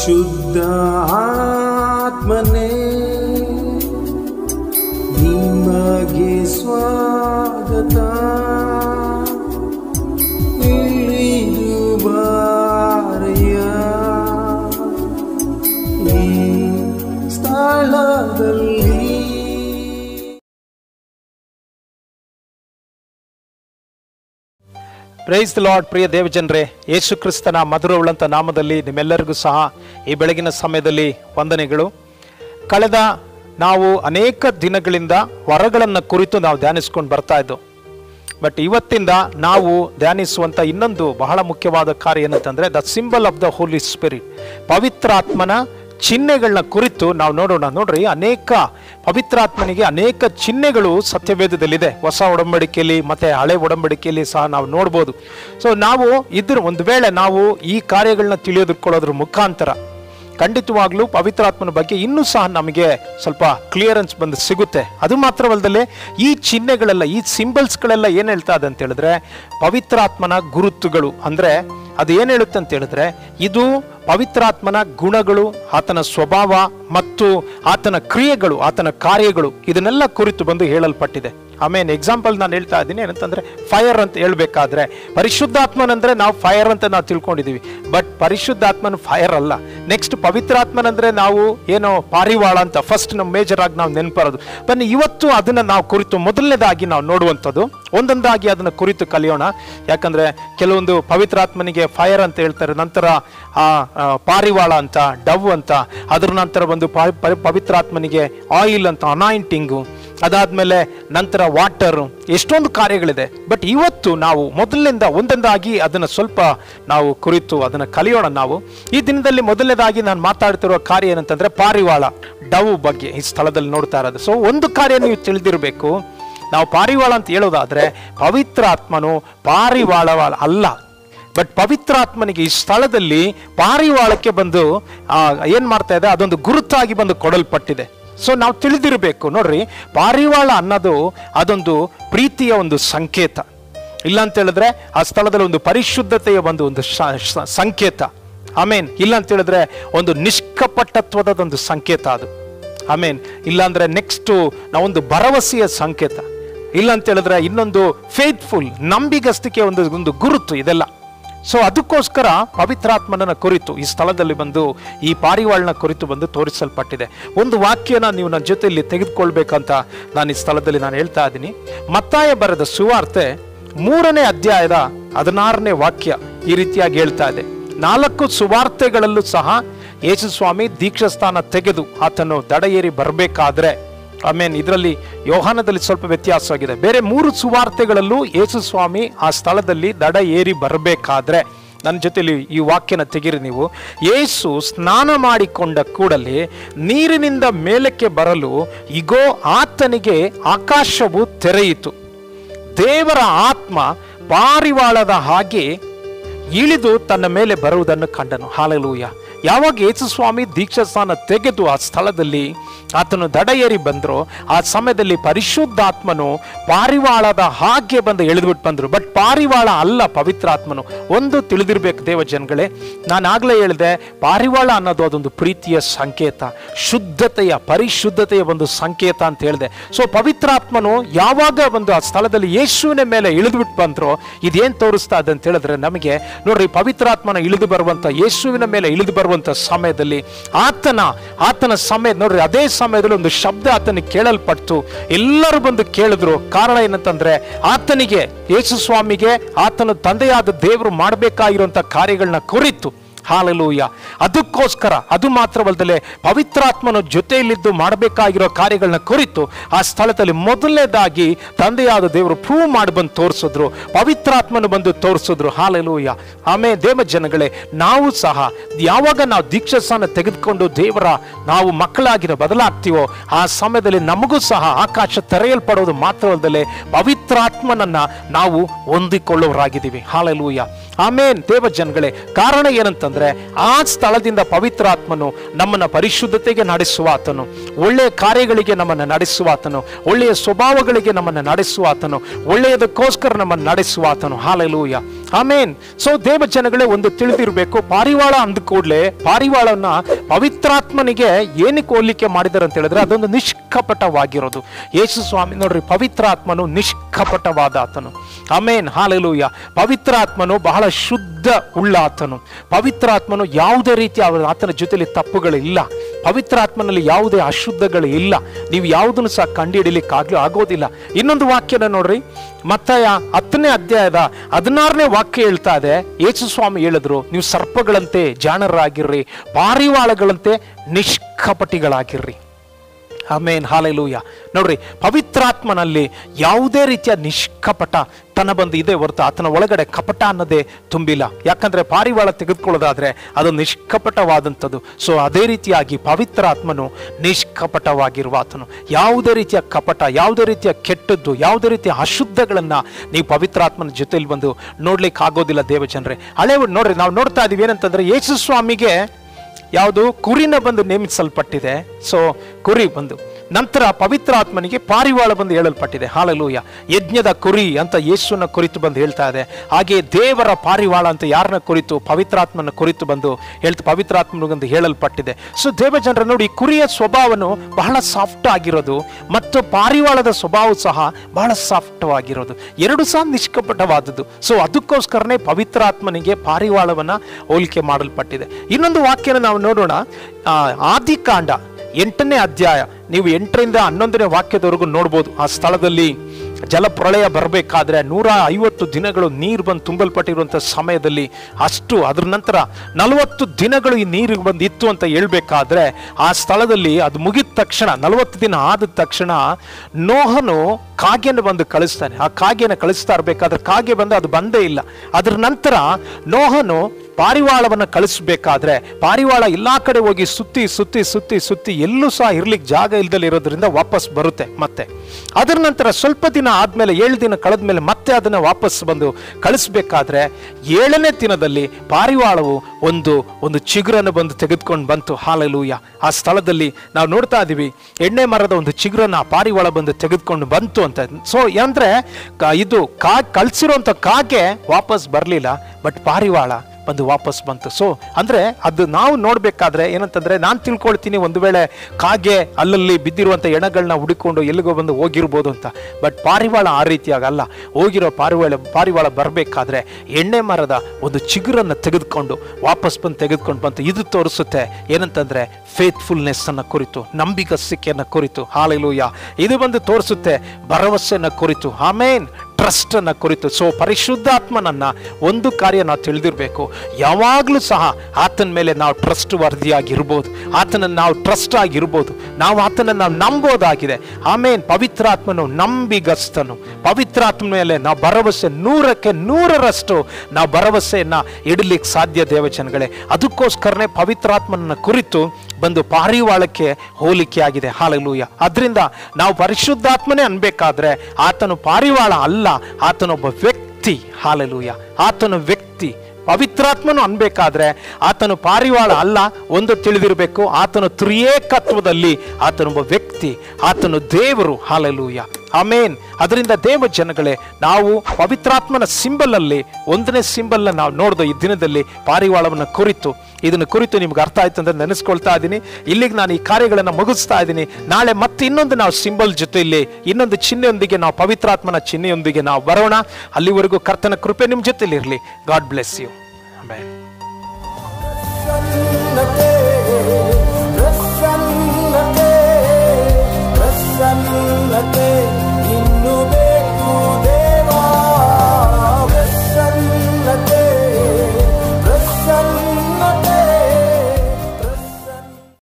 ಶುದ್ಧ ಆತ್ಮನೇ ನಿಮಗೆ ಸ್ವಾಗತ ಇಳಿದು ಬಾರಯ್ಯ ಈ ಸ್ಥಳದಲ್ಲಿ ಪ್ರೈಸ್ ದ ಲಾರ್ಡ್ ಪ್ರಿಯ ದೇವಜನರೇ ಯೇಸು ಕ್ರಿಸ್ತನ ಮಧುರವುಳ್ಳಂಥ ನಾಮದಲ್ಲಿ ನಿಮ್ಮೆಲ್ಲರಿಗೂ ಸಹ ಈ ಬೆಳಗಿನ ಸಮಯದಲ್ಲಿ ವಂದನೆಗಳು ಕಳೆದ ನಾವು ಅನೇಕ ದಿನಗಳಿಂದ ವರಗಳನ್ನು ಕುರಿತು ನಾವು ಧ್ಯಾನಿಸ್ಕೊಂಡು ಬರ್ತಾ ಇದ್ದೋ ಬಟ್ ಇವತ್ತಿಂದ ನಾವು ಧ್ಯಾನಿಸುವಂಥ ಇನ್ನೊಂದು ಬಹಳ ಮುಖ್ಯವಾದ ಕಾರ್ಯ ಏನಂತಂದರೆ the symbol of the holy spirit ಪವಿತ್ರಾತ್ಮನ ಚಿಹ್ನೆಗಳನ್ನ ಕುರಿತು ನಾವು ನೋಡೋಣ ನೋಡ್ರಿ ಅನೇಕ ಪವಿತ್ರಾತ್ಮನಿಗೆ ಅನೇಕ ಚಿಹ್ನೆಗಳು ಸತ್ಯವೇದದಲ್ಲಿದೆ ಹೊಸ ಒಡಂಬಡಿಕೆಯಲ್ಲಿ ಮತ್ತೆ ಹಳೆ ಒಡಂಬಡಿಕೆಯಲ್ಲಿ ಸಹ ನಾವು ನೋಡ್ಬೋದು ಸೊ ನಾವು ಇದ್ರ ಒಂದು ವೇಳೆ ನಾವು ಈ ಕಾರ್ಯಗಳನ್ನ ತಿಳಿಯೋದಕ್ಕೊಳ್ಳೋದ್ರ ಮುಖಾಂತರ ಖಂಡಿತವಾಗ್ಲೂ ಪವಿತ್ರಾತ್ಮನ ಬಗ್ಗೆ ಇನ್ನೂ ಸಹ ನಮಗೆ ಸ್ವಲ್ಪ ಕ್ಲಿಯರೆನ್ಸ್ ಬಂದು ಸಿಗುತ್ತೆ ಅದು ಮಾತ್ರವಲ್ಲದೆ ಈ ಚಿಹ್ನೆಗಳೆಲ್ಲ ಈ ಸಿಂಬಲ್ಸ್ಗಳೆಲ್ಲ ಏನು ಹೇಳ್ತಾ ಇದೆ ಅಂತ ಹೇಳಿದ್ರೆ ಪವಿತ್ರಾತ್ಮನ ಗುರುತುಗಳು ಅಂದರೆ ಅದು ಏನು ಹೇಳುತ್ತೆ ಅಂತ ಹೇಳಿದ್ರೆ ಇದು ಪವಿತ್ರಾತ್ಮನ ಗುಣಗಳು ಆತನ ಸ್ವಭಾವ ಮತ್ತು ಆತನ ಕ್ರಿಯೆಗಳು ಆತನ ಕಾರ್ಯಗಳು ಇದನ್ನೆಲ್ಲ ಕುರಿತು ಬಂದು ಹೇಳಲ್ಪಟ್ಟಿದೆ ಆಮೇಲೆ ಎಕ್ಸಾಂಪಲ್ ನಾನು ಹೇಳ್ತಾ ಇದ್ದೀನಿ ಏನಂತಂದ್ರೆ ಫೈರ್ ಅಂತ ಹೇಳ್ಬೇಕಾದ್ರೆ ಪರಿಶುದ್ಧಾತ್ಮನಂದ್ರೆ ನಾವು ಫೈರ್ ಅಂತ ನಾವು ತಿಳ್ಕೊಂಡಿದೀವಿ ಬಟ್ ಪರಿಶುದ್ಧಾತ್ಮನ ಫೈರ್ ಅಲ್ಲ ನೆಕ್ಸ್ಟ್ ಪವಿತ್ರಾತ್ಮನಂದ್ರೆ ನಾವು ಏನೋ ಪಾರಿವಾಳ ಅಂತ ಫಸ್ಟ್ ನಮ್ಮ ಮೇಜರ್ ಆಗಿ ನಾವು ನೆನಪರೋದು ಬನ್ನಿ ಇವತ್ತು ಅದನ್ನ ನಾವು ಕುರಿತು ಮೊದಲನೇದಾಗಿ ನಾವು ನೋಡುವಂಥದ್ದು ಒಂದೊಂದಾಗಿ ಅದನ್ನ ಕುರಿತು ಕಲಿಯೋಣ ಯಾಕಂದ್ರೆ ಕೆಲವೊಂದು ಪವಿತ್ರಾತ್ಮನಿಗೆ ಫೈರ್ ಅಂತ ಹೇಳ್ತಾರೆ ನಂತರ ಆ ಆ, ಪಾರಿವಾಳ ಅಂತ ಡವ್ ಅಂತ ಅದ್ರ ನಂತರ ಒಂದು ಪ- ಪ- ಪವಿತ್ರಾತ್ಮನಿಗೆ ಆಯಿಲ್ ಅಂತ ಅನಾಯಿಂಟಿಂಗು ಅದಾದ್ಮೇಲೆ ನಂತರ ವಾಟರ್ ಎಷ್ಟೊಂದು ಕಾರ್ಯಗಳಿದೆ ಬಟ್ ಇವತ್ತು ನಾವು ಮೊದಲಿನಿಂದ ಒಂದೊಂದಾಗಿ ಅದನ್ನ ಸ್ವಲ್ಪ ನಾವು ಕುರಿತು ಅದನ್ನ ಕಲಿಯೋಣ ನಾವು ಈ ದಿನದಲ್ಲಿ ಮೊದಲನೇದಾಗಿ ನಾನು ಮಾತಾಡ್ತಿರುವ ಕಾರ್ಯ ಏನಂತಂದ್ರೆ ಪಾರಿವಾಳ ಡವ್ ಬಗ್ಗೆ ಈ ಸ್ಥಳದಲ್ಲಿ ನೋಡ್ತಾ ಇರೋದು ಸೊ ಒಂದು ಕಾರ್ಯ ನೀವು ತಿಳಿದಿರಬೇಕು ನಾವು ಪಾರಿವಾಳ ಅಂತ ಹೇಳೋದಾದ್ರೆ ಪವಿತ್ರಾತ್ಮನು ಪಾರಿವಾಳ ಅಲ್ಲ ಬಟ್ ಪವಿತ್ರಾತ್ಮನಿಗೆ ಈ ಸ್ಥಳದಲ್ಲಿ ಪಾರಿವಾಳಕ್ಕೆ ಬಂದು ಆ, ಏನ್ ಮಾಡ್ತಾ ಇದೆ ಅದೊಂದು ಗುರುತಾಗಿ ಬಂದು ಕೊಡಲ್ಪಟ್ಟಿದೆ ಸೊ ನಾವು ತಿಳಿದಿರಬೇಕು ನೋಡ್ರಿ ಪಾರಿವಾಳ ಅನ್ನೋದು ಅದೊಂದು ಪ್ರೀತಿಯ ಒಂದು ಸಂಕೇತ ಇಲ್ಲ ಅಂತ ಹೇಳಿದ್ರೆ ಆ ಸ್ಥಳದಲ್ಲಿ ಒಂದು ಪರಿಶುದ್ಧತೆಯ ಒಂದು ಒಂದು ಶ- ಶ- ಸಂಕೇತ ಆಮೇನ್ ಇಲ್ಲ ಅಂತ ಹೇಳಿದ್ರೆ ಒಂದು ನಿಷ್ಕಪಟತ್ವದ ಒಂದು ಸಂಕೇತ ಅದು ಆಮೇನ್ ಇಲ್ಲಾಂದ್ರೆ ನೆಕ್ಸ್ಟ್ ನಾವೊಂದು ಭರವಸೆಯ ಸಂಕೇತ ಇಲ್ಲ ಅಂತ ಹೇಳಿದ್ರೆ ಇನ್ನೊಂದು ಫೇತ್ಫುಲ್ ನಂಬಿಗಸ್ತಿಕೆ ಒಂದು ಒಂದು ಗುರುತು ಇದೆಲ್ಲ ಸೊ ಅದಕ್ಕೋಸ್ಕರ ಪವಿತ್ರಾತ್ಮನ ಕುರಿತು ಈ ಸ್ಥಳದಲ್ಲಿ ಬಂದು ಈ ಪಾರಿವಾಳನ ಕುರಿತು ಬಂದು ತೋರಿಸಲ್ಪಟ್ಟಿದೆ ಒಂದು ವಾಕ್ಯನ ನೀವು ನನ್ನ ಜೊತೆಯಲ್ಲಿ ತೆಗೆದುಕೊಳ್ಬೇಕಂತ ನಾನು ಈ ಸ್ಥಳದಲ್ಲಿ ನಾನು ಹೇಳ್ತಾ ಇದ್ದೀನಿ ಮತ್ತಾಯ ಬರೆದ ಸುವಾರ್ತೆ ಮೂರನೇ ಅಧ್ಯಾಯದ ಹದಿನಾರನೇ ವಾಕ್ಯ ಈ ರೀತಿಯಾಗಿ ಹೇಳ್ತಾ ಇದೆ ನಾಲ್ಕು ಸುವಾರ್ತೆಗಳಲ್ಲೂ ಸಹ ಯೇಸು ಸ್ವಾಮಿ ದೀಕ್ಷಾಸ್ಥಾನ ತೆಗೆದು ಆತನು ದಡ ಏರಿ ಬರಬೇಕಾದ್ರೆ ಆಮೇನ್ ಇದರಲ್ಲಿ ಯೋಹಾನದಲ್ಲಿ ಸ್ವಲ್ಪ ವ್ಯತ್ಯಾಸವಾಗಿದೆ ಬೇರೆ ಮೂರು ಸುವಾರ್ತೆಗಳಲ್ಲೂ ಯೇಸು ಸ್ವಾಮಿ ಆ ಸ್ಥಳದಲ್ಲಿ ದಡ ಏರಿ ಬರಬೇಕಾದ್ರೆ ನನ್ನ ಜೊತೆಲಿ ಈ ವಾಕ್ಯನ ತೆಗಿರಿ ನೀವು ಯೇಸು ಸ್ನಾನ ಮಾಡಿಕೊಂಡ ಕೂಡಲೇ ನೀರಿನಿಂದ ಮೇಲಕ್ಕೆ ಬರಲು ಇಗೋ ಆತನಿಗೆ ಆಕಾಶವು ತೆರೆಯಿತು ದೇವರ ಆತ್ಮ ಪಾರಿವಾಳದ ಹಾಗೆ ಇಳಿದು ತನ್ನ ಮೇಲೆ ಬರುವುದನ್ನು ಕಂಡನು ಹಾಲೆಲೂಯ ಯಾವಾಗ ಯೇಸು ಸ್ವಾಮಿ ದೀಕ್ಷಾಸ್ಥಾನ ತೆಗೆದು ಆ ಸ್ಥಳದಲ್ಲಿ ಆತನು ದಡ ಏರಿ ಬಂದ್ರು ಆ ಸಮಯದಲ್ಲಿ ಪರಿಶುದ್ಧಾತ್ಮನು ಪಾರಿವಾಳದ ಹಾಗೆ ಬಂದು ಎಳೆದ್ಬಿಟ್ಟು ಬಂದ್ರು ಬಟ್ ಪಾರಿವಾಳ ಅಲ್ಲ ಪವಿತ್ರಾತ್ಮನು ಒಂದು ತಿಳಿದಿರ್ಬೇಕು ದೇವ ಜನಗಳೇ ನಾನು ಆಗ್ಲೇ ಹೇಳಿದೆ ಪಾರಿವಾಳ ಅನ್ನೋದು ಅದೊಂದು ಪ್ರೀತಿಯ ಸಂಕೇತ ಶುದ್ಧತೆಯ ಪರಿಶುದ್ಧತೆಯ ಒಂದು ಸಂಕೇತ ಅಂತ ಹೇಳಿದೆ ಸೊ ಪವಿತ್ರಾತ್ಮನು ಯಾವಾಗ ಒಂದು ಆ ಸ್ಥಳದಲ್ಲಿ ಯೇಸುವಿನ ಮೇಲೆ ಇಳಿದ್ಬಿಟ್ಟು ಬಂದ್ರು ಇದೇನ್ ತೋರಿಸ್ತಾ ಇದೆ ಅಂತ ಹೇಳಿದ್ರೆ ನಮಗೆ ನೋಡ್ರಿ ಪವಿತ್ರಾತ್ಮನ ಇಳಿದು ಬರುವಂತ ಯೇಸುವಿನ ಮೇಲೆ ಇಳಿದು ಬರುವಂತ ಸಮಯದಲ್ಲಿ ಆತನ ಆತನ ಸಮಯ ನೋಡ್ರಿ ಅದೇ ಸಮಯದಲ್ಲಿ ಒಂದು ಶಬ್ದ ಆತನಿಗೆ ಕೇಳಲ್ಪಟ್ಟು ಎಲ್ಲರೂ ಬಂದು ಕೇಳಿದ್ರು ಕಾರಣ ಏನಂತಂದ್ರೆ ಆತನಿಗೆ ಯೇಸು ಸ್ವಾಮಿಗೆ ಆತನ ತಂದೆಯಾದ ದೇವರು ಮಾಡಬೇಕಾಗಿರುವಂತ ಕಾರ್ಯಗಳನ್ನ ಕುರಿತು ಹಾಲಲೂಯ ಅದಕ್ಕೋಸ್ಕರ ಅದು ಮಾತ್ರವಲ್ಲದೆ ಪವಿತ್ರಾತ್ಮನ ಜೊತೆಯಲ್ಲಿದ್ದು ಮಾಡಬೇಕಾಗಿರೋ ಕಾರ್ಯಗಳನ್ನ ಕುರಿತು ಆ ಸ್ಥಳದಲ್ಲಿ ಮೊದಲನೇದಾಗಿ ತಂದೆಯಾದ ದೇವರು ಪ್ರೂವ್ ಮಾಡಿ ಬಂದು ತೋರಿಸಿದ್ರು ಪವಿತ್ರಾತ್ಮನು ಬಂದು ತೋರಿಸಿದ್ರು ಹಾಲಲೂಯ ಆಮೇಲೆ ದೇವ ಜನಗಳೇ ನಾವು ಸಹ ಯಾವಾಗ ನಾವು ದೀಕ್ಷಾಸ್ಥಾನ ತೆಗೆದುಕೊಂಡು ದೇವರ ನಾವು ಮಕ್ಕಳಾಗಿರೋ ಬದಲಾಗ್ತೀವೋ ಆ ಸಮಯದಲ್ಲಿ ನಮಗೂ ಸಹ ಆಕಾಶ ತೆರೆಯಲ್ಪಡೋದು ಮಾತ್ರವಲ್ಲದೆ ಪವಿತ್ರಾತ್ಮನನ್ನ ನಾವು ಹೊಂದಿಕೊಳ್ಳೋರಾಗಿದ್ದೀವಿ ಹಾಲಲೂಯ ಆಮೇನ್ ದೇವ ಜನಗಳೇ ಕಾರಣ ಏನಂತಂದ್ರೆ ಅಂತಂದ್ರೆ ಆ ಸ್ಥಳದಿಂದ ಪವಿತ್ರಾತ್ಮನು ನಮ್ಮನ್ನ ಪರಿಶುದ್ಧತೆಗೆ ನಡೆಸುವ ಆತನು ಒಳ್ಳೆಯ ಕಾರ್ಯಗಳಿಗೆ ನಮ್ಮನ್ನು ನಡೆಸುವ ಆತನು ಒಳ್ಳೆಯ ಸ್ವಭಾವಗಳಿಗೆ ನಮ್ಮನ್ನು ನಡೆಸುವ ಆತನು ಒಳ್ಳೆಯದಕ್ಕೋಸ್ಕರ ನಮ್ಮನ್ನು ನಡೆಸುವ ಆತನು ಹಾಲೆಲೂಯ ಆಮೇನ್ ಸೊ ದೇವ ಜನಗಳೇ ಒಂದು ತಿಳಿದಿರಬೇಕು ಪಾರಿವಾಳ ಅಂದ ಕೂಡಲೇ ಪಾರಿವಾಳನ ಪವಿತ್ರಾತ್ಮನಿಗೆ ಏನಕ್ಕೆ ಹೋಲಿಕೆ ಮಾಡಿದ್ದಾರೆ ಅಂತ ಹೇಳಿದ್ರೆ ಅದೊಂದು ನಿಷ್ಕಪಟವಾಗಿರೋದು ಯೇಸು ಸ್ವಾಮಿ ನೋಡ್ರಿ ಪವಿತ್ರಾತ್ಮನು ನಿಷ್ಕಪಟವಾದ ಆತನು ಆಮೇನ್ ಹಾಲೆಲೂಯ ಪವಿತ್ರಾತ್ಮನು ಬಹಳ ಶುದ್ಧ ಉಳ್ಳ ಆತನು ಪವಿತ್ರಾತ್ಮನು ಯಾವುದೇ ರೀತಿಯ ಅವರ ಆತನ ಜೊತೆಲಿ ತಪ್ಪುಗಳಿಲ್ಲ ಪವಿತ್ರಾತ್ಮನಲ್ಲಿ ಯಾವುದೇ ಅಶುದ್ಧಗಳು ಇಲ್ಲ ನೀವು ಯಾವುದನ್ನು ಸಹ ಕಂಡುಹಿಡಿಲಿಕ್ಕಾಗ್ಲೂ ಆಗೋದಿಲ್ಲ ಇನ್ನೊಂದು ವಾಕ್ಯನ ನೋಡ್ರಿ ಮತ್ತಾಯ ಹತ್ತನೇ ಅಧ್ಯಾಯದ ಹದಿನಾರನೇ ವಾಕ್ಯ ಹೇಳ್ತಾ ಇದೆ ಯೇಸು ಸ್ವಾಮಿ ಹೇಳಿದ್ರು ನೀವು ಸರ್ಪಗಳಂತೆ ಜಾಣರಾಗಿರ್ರಿ ಪಾರಿವಾಳಗಳಂತೆ ನಿಷ್ಕಪಟಿಗಳಾಗಿರ್ರಿ ಆಮೇನ್ ಹಾಲೆಲೂಯ ನೋಡ್ರಿ ಪವಿತ್ರಾತ್ಮನಲ್ಲಿ ಯಾವುದೇ ರೀತಿಯ ನಿಷ್ಕಪಟ ತನ ಬಂದು ಇದೆ ಹೊರತು ಆತನ ಒಳಗಡೆ ಕಪಟ ಅನ್ನೋದೇ ತುಂಬಿಲ್ಲ ಯಾಕಂದ್ರೆ ಪಾರಿವಾಳ ತೆಗೆದುಕೊಳ್ಳೋದಾದ್ರೆ ಅದು ನಿಷ್ಕಪಟವಾದಂಥದ್ದು ಸೊ ಅದೇ ರೀತಿಯಾಗಿ ಪವಿತ್ರಾತ್ಮನು ನಿಷ್ಕಪಟವಾಗಿರುವ ಆತನು ಯಾವುದೇ ರೀತಿಯ ಕಪಟ ಯಾವುದೇ ರೀತಿಯ ಕೆಟ್ಟದ್ದು ಯಾವುದೇ ರೀತಿಯ ಅಶುದ್ಧಗಳನ್ನ ನೀವು ಪವಿತ್ರಾತ್ಮನ ಜೊತೆಲಿ ಬಂದು ನೋಡ್ಲಿಕ್ಕೆ ಆಗೋದಿಲ್ಲ ದೇವಜನರೇ ಹಳೆ ನೋಡ್ರಿ ನಾವು ನೋಡ್ತಾ ಇದೀವಿ ಏನಂತಂದ್ರೆ ಯೇಸು ಸ್ವಾಮಿಗೆ ಯಾವುದು ಕುರಿನ ಬಂದು ನೇಮಿಸಲ್ಪಟ್ಟಿದೆ ಸೊ ಕುರಿ ಬಂದು ನಂತರ ಪವಿತ್ರಾತ್ಮನಿಗೆ ಪಾರಿವಾಳ ಬಂದು ಹೇಳಲ್ಪಟ್ಟಿದೆ ಹಾಲಲೂಯ ಯಜ್ಞದ ಕುರಿ ಅಂತ ಯೇಸುನ ಕುರಿತು ಬಂದು ಹೇಳ್ತಾ ಇದೆ ಹಾಗೆ ದೇವರ ಪಾರಿವಾಳ ಅಂತ ಯಾರನ್ನ ಕುರಿತು ಪವಿತ್ರಾತ್ಮನ ಕುರಿತು ಬಂದು ಹೇಳ್ತು ಪವಿತ್ರಾತ್ಮನಿಗೊಂದು ಹೇಳಲ್ಪಟ್ಟಿದೆ ಸೊ ದೇವಜನರ ನೋಡಿ ಕುರಿಯ ಸ್ವಭಾವನು ಬಹಳ ಸಾಫ್ಟ್ ಆಗಿರೋದು ಮತ್ತು ಪಾರಿವಾಳದ ಸ್ವಭಾವ ಸಹ ಬಹಳ ಸಾಫ್ಟ್ ಆಗಿರೋದು ಎರಡು ಸಹ ನಿಷ್ಕಪಟವಾದದ್ದು ಸೊ ಅದಕ್ಕೋಸ್ಕರನೇ ಪವಿತ್ರಾತ್ಮನಿಗೆ ಪಾರಿವಾಳವನ್ನ ಹೋಲಿಕೆ ಮಾಡಲ್ಪಟ್ಟಿದೆ ಇನ್ನೊಂದು ವಾಕ್ಯನ ನಾವು ನೋಡೋಣ ಆ, ಆದಿಕಾಂಡ ಎಂಟನೇ ಅಧ್ಯಾಯ ನೀವು ಎಂಟರಿಂದ ಹನ್ನೊಂದನೇ ವಾಕ್ಯದವರೆಗೂ ನೋಡ್ಬೋದು ಆ ಸ್ಥಳದಲ್ಲಿ ಜಲಪ್ರಳಯ ಬರಬೇಕಾದ್ರೆ ನೂರ ಐವತ್ತು ದಿನಗಳು ನೀರು ಬಂದು ತುಂಬಲ್ಪಟ್ಟಿರುವಂಥ ಸಮಯದಲ್ಲಿ ಅಷ್ಟು ಅದ್ರ ನಂತರ ನಲವತ್ತು ದಿನಗಳು ಈ ನೀರು ಬಂದು ಇತ್ತು ಅಂತ ಹೇಳ್ಬೇಕಾದ್ರೆ ಆ ಸ್ಥಳದಲ್ಲಿ ಅದು ಮುಗಿದ ತಕ್ಷಣ ನಲವತ್ತು ದಿನ ಆದ ತಕ್ಷಣ ನೋಹನು ಕಾಗೆನ ಬಂದು ಕಳಿಸ್ತಾನೆ ಆ ಕಾಗೆನ ಕಳಿಸ್ತಾ ಇರ್ಬೇಕಾದ್ರೆ ಕಾಗೆ ಬಂದು ಅದು ಬಂದೇ ಇಲ್ಲ ಅದ್ರ ನಂತರ ನೋಹನು ಪಾರಿವಾಳವನ್ನು ಕಳಿಸ್ಬೇಕಾದ್ರೆ ಪಾರಿವಾಳ ಎಲ್ಲಾ ಕಡೆ ಹೋಗಿ ಸುತ್ತಿ ಸುತ್ತಿ ಸುತ್ತಿ ಸುತ್ತಿ ಎಲ್ಲೂ ಸಹ ಇರ್ಲಿಕ್ಕೆ ಜಾಗ ಇಲ್ದಲ್ಲಿ ಇರೋದ್ರಿಂದ ವಾಪಸ್ ಬರುತ್ತೆ ಮತ್ತೆ ಅದರ ನಂತರ ಸ್ವಲ್ಪ ದಿನ ಆದ್ಮೇಲೆ ಏಳು ದಿನ ಕಳೆದ್ಮೇಲೆ ಮತ್ತೆ ಅದನ್ನ ವಾಪಸ್ ಬಂದು ಕಳಿಸ್ಬೇಕಾದ್ರೆ ಏಳನೇ ದಿನದಲ್ಲಿ ಪಾರಿವಾಳವು ಒಂದು ಒಂದು ಚಿಗುರನ್ನು ಬಂದು ತೆಗೆದುಕೊಂಡು ಬಂತು ಹಾಲಲೂಯ ಆ ಸ್ಥಳದಲ್ಲಿ ನಾವು ನೋಡ್ತಾ ಇದೀವಿ ಎಣ್ಣೆ ಮರದ ಒಂದು ಚಿಗುರನ್ನ ಆ ಪಾರಿವಾಳ ಬಂದು ತೆಗೆದುಕೊಂಡು ಬಂತು ಅಂತ ಸೊ ಅಂದ್ರೆ ಕ- ಇದು ಕಾ ಕಳ್ಸಿರೋಂಥ ಕಾಗೆ ವಾಪಸ್ ಬರಲಿಲ್ಲ ಬಟ್ ಪಾರಿವಾಳ ಬಂದು ವಾಪಸ್ ಬಂತು ಸೊ ಅಂದ್ರೆ ಅದು ನಾವು ನೋಡ್ಬೇಕಾದ್ರೆ ಏನಂತಂದ್ರೆ ನಾನು ತಿಳ್ಕೊಳ್ತೀನಿ ಒಂದು ವೇಳೆ ಕಾಗೆ ಅಲ್ಲಲ್ಲಿ ಬಿದ್ದಿರುವಂತ ಎಣಗಳನ್ನ ಹುಡುಕೊಂಡು ಎಲ್ಲಿಗೋ ಬಂದು ಹೋಗಿರ್ಬೋದು ಅಂತ ಬಟ್ ಪಾರಿವಾಳ ಆ ರೀತಿಯಾಗಲ್ಲ ಹೋಗಿರೋ ಪಾರಿವಾಳ ಪಾರಿವಾಳ ಬರಬೇಕಾದ್ರೆ ಎಣ್ಣೆ ಮರದ ಒಂದು ಚಿಗುರನ್ನು ತೆಗೆದುಕೊಂಡು ವಾಪಸ್ ಬಂದು ತೆಗೆದುಕೊಂಡು ಬಂತು ಇದು ತೋರಿಸುತ್ತೆ ಏನಂತಂದ್ರೆ ಫೇತ್ಫುಲ್ನೆಸ್ ಅನ್ನ ಕುರಿತು ನಂಬಿಕಸ್ಸಿಕೆಯನ್ನ ಕುರಿತು ಹಾಲೆಲೂಯ ಇದು ಬಂದು ತೋರಿಸುತ್ತೆ ಭರವಸೆನ ಕುರಿತು ಆಮೇನ್ ಟ್ರಸ್ಟ್ ಅನ್ನ ಕುರಿತು ಸೊ ಪರಿಶುದ್ಧಾತ್ಮನನ್ನ ಒಂದು ಕಾರ್ಯ ನಾವು ತಿಳಿದಿರಬೇಕು ಯಾವಾಗಲೂ ಸಹ ಆತನ ಮೇಲೆ ನಾವು ಟ್ರಸ್ಟ್ ವರ್ದಿಯಾಗಿರ್ಬೋದು ಆತನನ್ನು ನಾವು ಟ್ರಸ್ಟ್ ಆಗಿರ್ಬೋದು ನಾವು ಆತನನ್ನು ನಾವು ನಂಬೋದಾಗಿದೆ ಆಮೇನ್ ಪವಿತ್ರಾತ್ಮನು ನಂಬಿಗಸ್ತನು ಪವಿತ್ರಾತ್ಮ ಮೇಲೆ ನಾವು ಭರವಸೆ ನೂರಕ್ಕೆ ನೂರರಷ್ಟು ನಾವು ಭರವಸೆಯನ್ನ ಇಡಲಿಕ್ಕೆ ಸಾಧ್ಯ ದೇವಜನಗಳೇ ಅದಕ್ಕೋಸ್ಕರನೇ ಪವಿತ್ರಾತ್ಮನ ಕುರಿತು ಬಂದು ಪಾರಿವಾಳಕ್ಕೆ ಹೋಲಿಕೆ ಆಗಿದೆ ಹಾಲಲೂಯ ಅದರಿಂದ ನಾವು ಪರಿಶುದ್ಧಾತ್ಮನೇ ಅನ್ಬೇಕಾದ್ರೆ ಆತನು ಪಾರಿವಾಳ ಅಲ್ಲ ಆತನೊಬ್ಬ ವ್ಯಕ್ತಿ ಹಾಲಲೂಯ ಆತನು ವ್ಯಕ್ತಿ ಪವಿತ್ರಾತ್ಮನು ಅನ್ಬೇಕಾದ್ರೆ ಆತನು ಪಾರಿವಾಳ ಅಲ್ಲ ಒಂದು ತಿಳಿದಿರಬೇಕು ಆತನು ತ್ರಿಯೇಕತ್ವದಲ್ಲಿ ಆತನೊಬ್ಬ ವ್ಯಕ್ತಿ ಆತನು ದೇವರು ಹಾಲಲೂಯ ಆಮೇನ್ ಅದರಿಂದ ದೇವ ಜನಗಳೇ ನಾವು ಪವಿತ್ರಾತ್ಮನ ಸಿಂಬಲ್ ಅಲ್ಲಿ ಒಂದನೇ ಸಿಂಬಲ್ ನಾವು ನೋಡ್ದು ಈ ದಿನದಲ್ಲಿ ಪಾರಿವಾಳವನ್ನ ಕುರಿತು ಇದನ್ನ ಕುರಿತು ನಿಮ್ಗೆ ಅರ್ಥ ಆಯ್ತು ಅಂತ ನೆನೆಸ್ಕೊಳ್ತಾ ಇದ್ದೀನಿ ಇಲ್ಲಿಗೆ ನಾನು ಈ ಕಾರ್ಯಗಳನ್ನು ಮುಗಿಸ್ತಾ ಇದ್ದೀನಿ ನಾಳೆ ಮತ್ತೆ ಇನ್ನೊಂದು ನಾವು ಸಿಂಬಲ್ ಜೊತೆಯಲ್ಲಿ ಇನ್ನೊಂದು ಚಿಹ್ನೆಯೊಂದಿಗೆ ನಾವು ಪವಿತ್ರಾತ್ಮನ ಚಿಹ್ನೆಯೊಂದಿಗೆ ನಾವು ಬರೋಣ ಅಲ್ಲಿವರೆಗೂ ಕರ್ತನ ಕೃಪೆ ನಿಮ್ಮ ಜೊತೆಲಿ ಇರಲಿ ಗಾಡ್ ಬ್ಲೆಸ್ ಯು ಆಮೇಲೆ